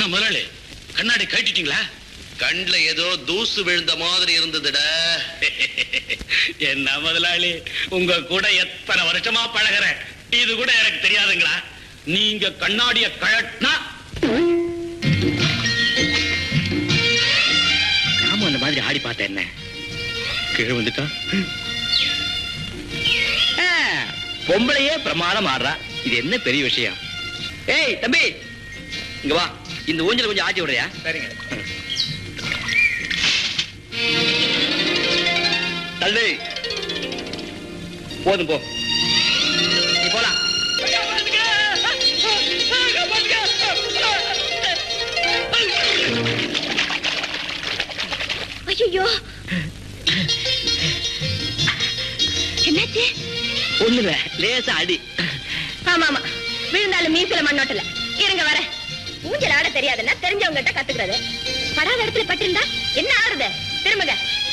என்ன முதலாளி கண்ணாடி கட்டிட்டீங்களா கண்ல ஏதோ தூசு விழுந்த மாதிரி இருந்ததுடா என்ன முதலாளி உங்க கூட எத்தனை வருஷமா பழகுறேன் இது கூட எனக்கு தெரியாதுங்களா நீங்க கண்ணாடிய கழட்டினா நாம அந்த மாதிரி ஆடி பார்த்த என்ன கீழே வந்துட்டா ஆ, பொம்பளையே பிரமாதம் ஆடுறா இது என்ன பெரிய விஷயம் ஏய் தம்பி இங்க வா இந்த ஊஞ்சல் கொஞ்சம் ஆட்டி விடுறியா சரிங்க தள்ளு போதும் போ நீ போலாம் ஐயோ என்னாச்சு ஒண்ணுல லேசா அடி ஆமா ஆமா விழுந்தாலும் மீசல மண்ணோட்டல இருங்க வர ஊஞ்சல் ஆட தெரியாதுன்னா தெரிஞ்சவங்க கிட்ட கத்துக்கிறது படாத இடத்துல பட்டிருந்தா என்ன ஆடுது திரும்புங்க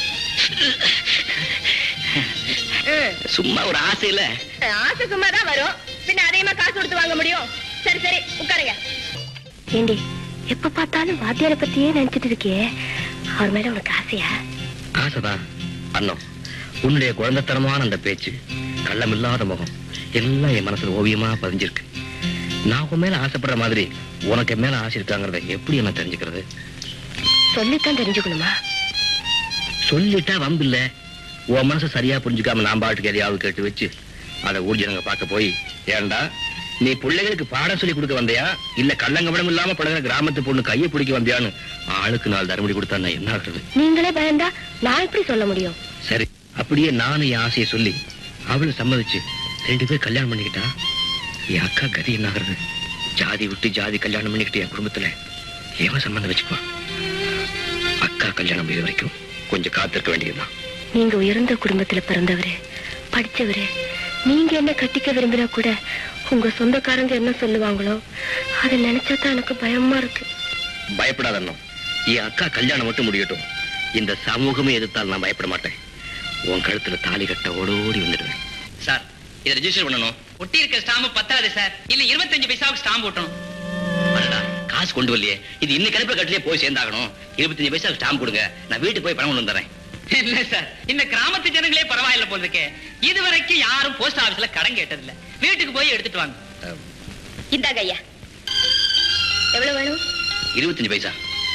ம், சும்மா ஒரு ஆசையில ஆசை சும்மா தான் வரும் பின்ன அதிகமா காசு கொடுத்து வாங்க முடியும் சரி சரி உட்காருங்க ஏண்டி எப்ப பார்த்தாலும் வாத்தியாரை பத்தியே நினைச்சிட்டு இருக்கியே அவர் மேல உனக்கு ஆசையா ஆசைதான் அண்ணம் உன்னுடைய குழந்தைத்தனமான அந்த பேச்சு கள்ளமில்லாத முகம் எல்லாம் என் மனசுல ஓவியமா பதிஞ்சிருக்கு நான் உன் மேல ஆசைப்படுற மாதிரி உனக்கு என் மேல ஆசை இருக்காங்கிறத எப்படி என்ன தெரிஞ்சுக்கிறது சொல்லித்தான் தெரிஞ்சுக்கணுமா சொல்லிட்டா வம்பு இல்ல உன் மனசை சரியா புரிஞ்சுக்காம நான் பாட்டுக்கு எதையாவது கேட்டு வச்சு அதை ஊர்ஜனங்க பார்க்க போய் ஏன்டா நீ பிள்ளைகளுக்கு பாடம் சொல்லி கொடுக்க வந்தியா இல்ல கள்ளங்கபடம் இல்லாம பழகிற கிராமத்து பொண்ணு கையை பிடிக்க வந்தியான்னு ஆளுக்கு நாள் தருமடி கொடுத்தா நான் என்ன ஆகுறது நீங்களே பயந்தா நான் எப்படி சொல்ல முடியும் சரி அப்படியே நானும் என் ஆசையை சொல்லி அவளும் சம்மதிச்சு ரெண்டு பேர் கல்யாணம் பண்ணிக்கிட்டா என் அக்கா கதி என்ன ஆகுறது ஜாதி விட்டு ஜாதி கல்யாணம் பண்ணிக்கிட்டு என் குடும்பத்துல ஏவன் சம்மந்தம் வச்சுப்பான் அக்கா கல்யாணம் இது வரைக்கும் கொஞ்சம் காத்திருக்க வேண்டியதுதான் நீங்க உயர்ந்த குடும்பத்துல பிறந்தவரு படிச்சவரு நீங்க என்ன கட்டிக்க விரும்பினா கூட உங்க சொந்தக்காரங்க என்ன சொல்லுவாங்களோ அதை நினைச்சா தான் எனக்கு பயமா இருக்கு பயப்படாத அண்ணன் என் அக்கா கல்யாணம் மட்டும் முடியட்டும் இந்த சமூகமே எதிர்த்தால் நான் பயப்பட மாட்டேன் உன் கழுத்துல தாலி கட்ட ஓடோடி வந்துடுவேன் சார் இதை ரெஜிஸ்டர் பண்ணணும் ஒட்டி இருக்க ஸ்டாம்பு பத்தாது சார் இல்ல இருபத்தஞ்சு பைசாவுக்கு ஸ்டாம்பு ஒட்டணும் அடடா காசு கொண்டு வரலையே இது இன்னைக்கு கணப்புல கட்டிலே போய் சேர்ந்தாகணும் இருபத்தஞ்சு பைசா ஸ்டாம்ப் கொடுங்க நான் வீட்டுக்கு போய் பணம் கொண்டு வந்துடுறேன் இல்ல சார் இந்த கிராமத்து ஜனங்களே பரவாயில்ல போல இருக்கே இது வரைக்கும் யாரும் போஸ்ட் ஆபீஸ்ல கடன் கேட்டதில்ல வீட்டுக்கு போய் எடுத்துட்டு வாங்க இந்தாங்க ஐயா எவ்வளவு வேணும் இருபத்தஞ்சு பைசா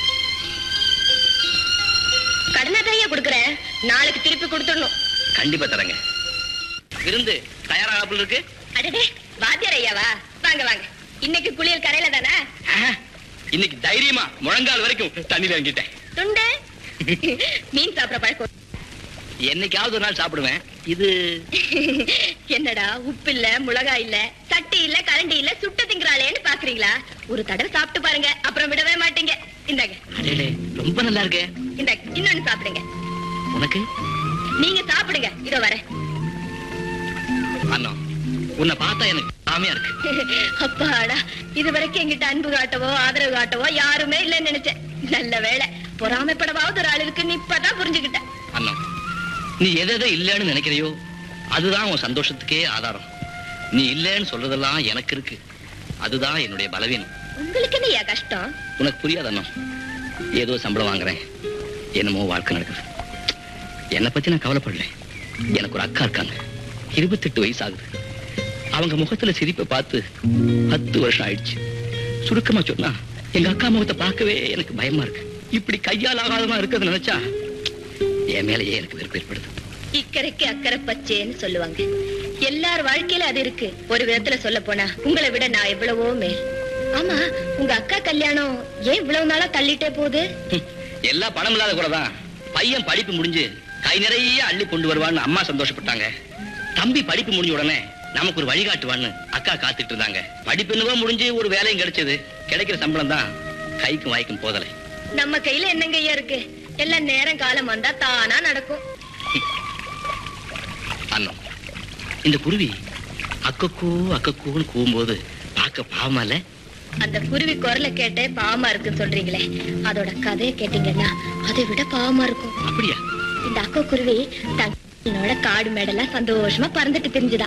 கடனை தான் ஐயா கொடுக்குறேன் நாளைக்கு திருப்பி கொடுத்துடணும் கண்டிப்பா தரேங்க விருந்து தயாராகப்புல இருக்கு அடடே வாத்தியார் ஐயாவா வாங்க வாங்க இன்னைக்கு குளியல் கரையில தானே ஆஹா, இன்னைக்கு தைரியமா முழங்கால் வரைக்கும் தண்ணி இறங்கிட்டேன் துண்டு மீன் சாப்பிட பழக்கம் என்னைக்காவது ஒரு நாள் சாப்பிடுவேன் இது என்னடா உப்பு இல்ல மிளகாய் இல்ல சட்டி இல்ல கரண்டி இல்ல சுட்ட திங்கறாளேன்னு பாக்குறீங்களா ஒரு தடவை சாப்பிட்டு பாருங்க அப்புறம் விடவே மாட்டீங்க இந்தாங்க அடேடே, ரொம்ப நல்லா இருக்கே இந்தாங்க இன்னொன்னு சாப்பிடுங்க உனக்கு நீங்க சாப்பிடுங்க இதோ வரேன் அண்ணா உன்னை பார்த்தா எனக்கு ஆமையா இருக்கு அப்பாடா இது வரைக்கும் எங்கிட்ட அன்பு காட்டவோ ஆதரவு காட்டவோ யாருமே இல்லைன்னு நினைச்சேன் நல்ல வேளை பொறாமைப்படவாவது ஒரு ஆள் இருக்குன்னு இப்பதான் புரிஞ்சுக்கிட்டேன் அண்ணா நீ எதை எதை இல்லைன்னு நினைக்கிறையோ அதுதான் உன் சந்தோஷத்துக்கே ஆதாரம் நீ இல்லைன்னு சொல்றதெல்லாம் எனக்கு இருக்கு அதுதான் என்னுடைய பலவீனம் உங்களுக்கு என்னையா கஷ்டம் உனக்கு புரியாது அண்ணா ஏதோ சம்பளம் வாங்குறேன் என்னமோ வாழ்க்கை நடக்குது என்னை பத்தி நான் கவலைப்படல எனக்கு ஒரு அக்கா இருக்காங்க இருபத்தெட்டு வயசு ஆகுது அவங்க முகத்துல சிரிப்பை பார்த்து பத்து வருஷம் ஆயிடுச்சு சுருக்கமா சொன்னா எங்க அக்கா முகத்தை பார்க்கவே எனக்கு பயமா இருக்கு இப்படி கையால் ஆகாதமா இருக்கிறது நினைச்சா என் மேலேயே எனக்கு வெறுப்பு ஏற்படுது இக்கரைக்கு அக்கறை பச்சேன்னு சொல்லுவாங்க எல்லார் வாழ்க்கையில அது இருக்கு ஒரு விதத்துல சொல்ல போனா உங்களை விட நான் எவ்வளவோ மேல் ஆமா உங்க அக்கா கல்யாணம் ஏன் இவ்வளவு நாளா தள்ளிட்டே போகுது ஹம், எல்லாம் பணம் இல்லாத கூட தான் பையன் படிப்பு முடிஞ்சு கை நிறைய அள்ளி கொண்டு வருவான்னு அம்மா சந்தோஷப்பட்டாங்க தம்பி படிப்பு முடிஞ்ச உடனே நமக்கு ஒரு வழிகாட்டுவான்னு அக்கா காத்துட்டு இருந்தாங்க படிப்பு என்னவோ முடிஞ்சு ஒரு வேலையும் கிடைச்சது கிடைக்கிற சம்பளம் தான் கைக்கும் வாய்க்கும் போதலை நம்ம கையில என்னங்க ஐயா இருக்கு எல்லாம் நேரம் காலம் வந்தா தானா நடக்கும் அண்ணம் இந்த குருவி அக்கக்கூ அக்கக்கூன்னு கூவும்போது பார்க்க பாவமா இல்ல அந்த குருவி குரலை கேட்டே பாவமா இருக்குன்னு சொல்றீங்களே அதோட கதையை கேட்டீங்கன்னா அதை விட பாவமா இருக்கும் அப்படியா இந்த அக்கா குருவி தன்னோட காடு மேடெல்லாம் சந்தோஷமா பறந்துட்டு தெரிஞ்சுதா